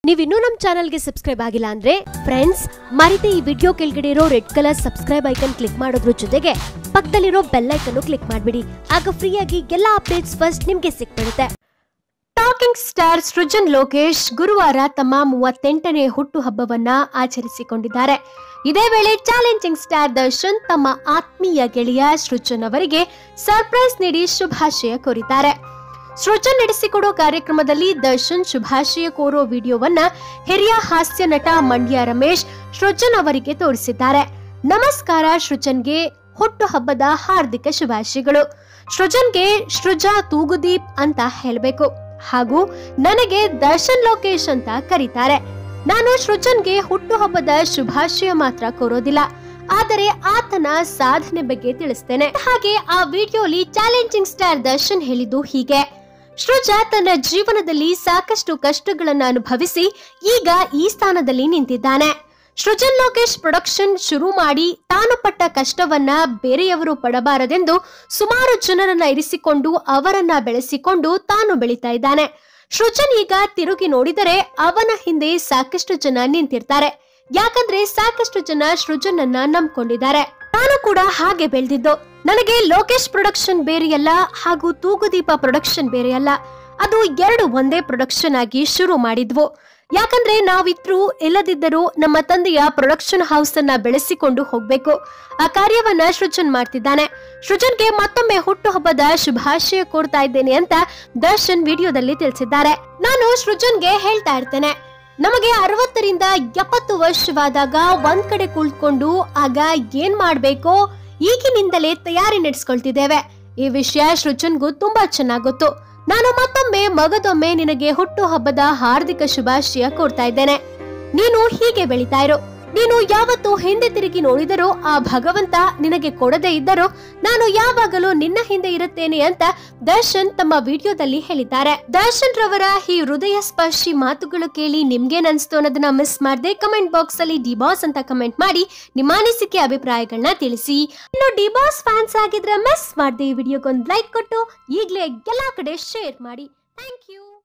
ನೀವಿನ್ನೂ ನಮ್ಮ ಚಾನಲ್ಗೆ ಸಬ್ಸ್ಕ್ರೈಬ್ ಆಗಿಲ್ಲ ಅಂದ್ರೆ ಫ್ರೆಂಡ್ಸ್ ಮರಿತೆ ಈ ವಿಡಿಯೋ ಕೆಳಗಡೆ ಇರೋ red colour subscribe icon click ಮಾಡೋದ್ರ ಜೊತೆಗೆ ಪಕ್ಕದಲ್ಲಿರೋ ಬೆಲ್ ಐಕನ್ ಕ್ಲಿಕ್ ಮಾಡ್ಬಿಡಿ ಆಗ ಫ್ರೀಯಾಗಿ ಎಲ್ಲ ಅಪ್ಡೇಟ್ಸ್ ಫಸ್ಟ್ ನಿಮ್ಗೆ ಸಿಕ್ಬಿಡುತ್ತೆ ಟಾಕಿಂಗ್ ಸ್ಟಾರ್ ಸೃಜನ್ ಲೋಕೇಶ್ ಗುರುವಾರ ತಮ್ಮ ಮೂವತ್ತೆಂಟನೇ ಹುಟ್ಟುಹಬ್ಬವನ್ನ ಆಚರಿಸಿಕೊಂಡಿದ್ದಾರೆ ಇದೇ ವೇಳೆ ಚಾಲೆಂಜಿಂಗ್ ಸ್ಟಾರ್ ದರ್ಶನ್ ತಮ್ಮ ಆತ್ಮೀಯ ಗೆಳೆಯ ಸೃಜನ್ ಅವರಿಗೆ ಸರ್ಪ್ರೈಸ್ ನೀಡಿ ಶುಭಾಶಯ ಕೋರಿದ್ದಾರೆ ಸೃಜನ್ ನಡೆಸಿಕೊಡೋ ಕಾರ್ಯಕ್ರಮದಲ್ಲಿ ದರ್ಶನ್ ಶುಭಾಶಯ ಕೋರೋ ವಿಡಿಯೋವನ್ನ ಹಿರಿಯ ಹಾಸ್ಯ ನಟ ಮಂಡ್ಯ ರಮೇಶ್ ಸೃಜನ್ ಅವರಿಗೆ ತೋರಿಸಿದ್ದಾರೆ ನಮಸ್ಕಾರ ಸೃಜನ್ಗೆ ಹುಟ್ಟುಹಬ್ಬದ ಹಾರ್ದಿಕ ಶುಭಾಶಯಗಳು ಸೃಜನ್ಗೆ ಸೃಜಾ ತೂಗುದೀಪ್ ಅಂತ ಹೇಳಬೇಕು ಹಾಗೂ ನನಗೆ ದರ್ಶನ್ ಲೋಕೇಶ್ ಅಂತ ಕರೀತಾರೆ ನಾನು ಸೃಜನ್ಗೆ ಹುಟ್ಟುಹಬ್ಬದ ಶುಭಾಶಯ ಮಾತ್ರ ಕೋರೋದಿಲ್ಲ ಆದರೆ ಆತನ ಸಾಧನೆ ಬಗ್ಗೆ ತಿಳಿಸ್ತೇನೆ ಹಾಗೆ ಆ ವಿಡಿಯೋಲಿ ಚಾಲೆಂಜಿಂಗ್ ಸ್ಟಾರ್ ದರ್ಶನ್ ಹೇಳಿದ್ದು ಹೀಗೆ ಸೃಜಾ ತನ್ನ ಜೀವನದಲ್ಲಿ ಸಾಕಷ್ಟು ಕಷ್ಟಗಳನ್ನ ಅನುಭವಿಸಿ ಈಗ ಈ ಸ್ಥಾನದಲ್ಲಿ ನಿಂತಿದ್ದಾನೆ ಸೃಜನ್ ಲೋಕೇಶ್ ಪ್ರೊಡಕ್ಷನ್ ಶುರು ಮಾಡಿ ತಾನು ಪಟ್ಟ ಕಷ್ಟವನ್ನ ಬೇರೆಯವರು ಪಡಬಾರದೆಂದು ಸುಮಾರು ಜನರನ್ನ ಇರಿಸಿಕೊಂಡು ಅವರನ್ನ ಬೆಳೆಸಿಕೊಂಡು ತಾನು ಬೆಳೀತಾ ಇದ್ದಾನೆ ಸೃಜನ್ ಈಗ ತಿರುಗಿ ನೋಡಿದರೆ ಅವನ ಹಿಂದೆ ಸಾಕಷ್ಟು ಜನ ನಿಂತಿರ್ತಾರೆ ಯಾಕಂದ್ರೆ ಸಾಕಷ್ಟು ಜನ ಸೃಜನ್ ಅನ್ನ ನಂಬ್ಕೊಂಡಿದ್ದಾರೆ ನಾನು ಕೂಡ ಹಾಗೆ ಬೆಳೆದಿದ್ದು ನನಗೆ ಲೋಕೇಶ್ ಪ್ರೊಡಕ್ಷನ್ ಬೇರೆಯಲ್ಲ ಹಾಗೂ ತೂಗುದೀಪ ಪ್ರೊಡಕ್ಷನ್ ಬೇರೆಯಲ್ಲ ಅದು ಎರಡು ಒಂದೇ ಪ್ರೊಡಕ್ಷನ್ ಆಗಿ ಶುರು ಮಾಡಿದ್ವು ಯಾಕಂದ್ರೆ ನಾವಿದ್ರು ಇಲ್ಲದಿದ್ದರೂ ನಮ್ಮ ತಂದೆಯ ಪ್ರೊಡಕ್ಷನ್ ಹೌಸ್ ಅನ್ನ ಬೆಳೆಸಿಕೊಂಡು ಹೋಗ್ಬೇಕು ಆ ಕಾರ್ಯವನ್ನ ಸೃಜನ್ ಮಾಡ್ತಿದ್ದಾನೆ ಸೃಜನ್ಗೆ ಮತ್ತೊಮ್ಮೆ ಹುಟ್ಟುಹಬ್ಬದ ಶುಭಾಶಯ ಕೋರ್ತಾ ಇದ್ದೇನೆ ಅಂತ ದರ್ಶನ್ ವಿಡಿಯೋದಲ್ಲಿ ತಿಳಿಸಿದ್ದಾರೆ ನಾನು ಸೃಜನ್ಗೆ ಹೇಳ್ತಾ ಇರ್ತೇನೆ ನಮಗೆ ಅರವತ್ತರಿಂದ ಎಪ್ಪತ್ತು ವರ್ಷವಾದಾಗ ಒಂದ್ ಕಡೆ ಕುಳಿತುಕೊಂಡು ಆಗ ಏನ್ ಮಾಡ್ಬೇಕೋ ಈಗಿನಿಂದಲೇ ತಯಾರಿ ನಡೆಸ್ಕೊಳ್ತಿದ್ದೇವೆ ಈ ವಿಷಯ ಸೃಜನ್ಗೂ ತುಂಬಾ ಚೆನ್ನಾಗ್ ಗೊತ್ತು ನಾನು ಮತ್ತೊಮ್ಮೆ ಮಗದೊಮ್ಮೆ ನಿನಗೆ ಹುಟ್ಟು ಹಬ್ಬದ ಹಾರ್ದಿಕ ಶುಭಾಶಯ ಕೋರ್ತಾ ಇದ್ದೇನೆ ನೀನು ಹೀಗೆ ಬೆಳಿತಾ ಇರು ನೀನು ಯಾವತ್ತು ಹಿಂದೆ ತಿರುಗಿ ನೋಡಿದರೋ ಆ ಭಗವಂತ ನಿನಗೆ ಕೊಡದೇ ಇದ್ದರೂ ನಾನು ಯಾವಾಗಲೂ ನಿನ್ನ ಹಿಂದೆ ಇರುತ್ತೇನೆ ಅಂತ ದರ್ಶನ್ ತಮ್ಮ ವಿಡಿಯೋದಲ್ಲಿ ಹೇಳಿದ್ದಾರೆ ದರ್ಶನ್ ರವರ ಈ ಹೃದಯ ಸ್ಪರ್ಶಿ ಮಾತುಗಳು ಕೇಳಿ ನಿಮ್ಗೇನ್ ಅನ್ಸ್ತು ಅನ್ನೋದನ್ನ ಮಿಸ್ ಮಾಡದೆ ಕಮೆಂಟ್ ಬಾಕ್ಸ್ ಅಲ್ಲಿ ಡಿಬಾಸ್ ಅಂತ ಕಮೆಂಟ್ ಮಾಡಿ ನಿಮ್ಮ ಅನಿಸಿಕೆ ಅಭಿಪ್ರಾಯಗಳನ್ನ ತಿಳಿಸಿ ಇನ್ನು ಡಿಬಾಸ್ ಫ್ಯಾನ್ಸ್ ಆಗಿದ್ರೆ ಮಿಸ್ ಮಾಡದೆ ಈ ವಿಡಿಯೋಗೊಂದು ಲೈಕ್ ಕೊಟ್ಟು ಈಗಲೇ ಎಲ್ಲಾ ಕಡೆ ಶೇರ್ ಮಾಡಿ ಥ್ಯಾಂಕ್ ಯು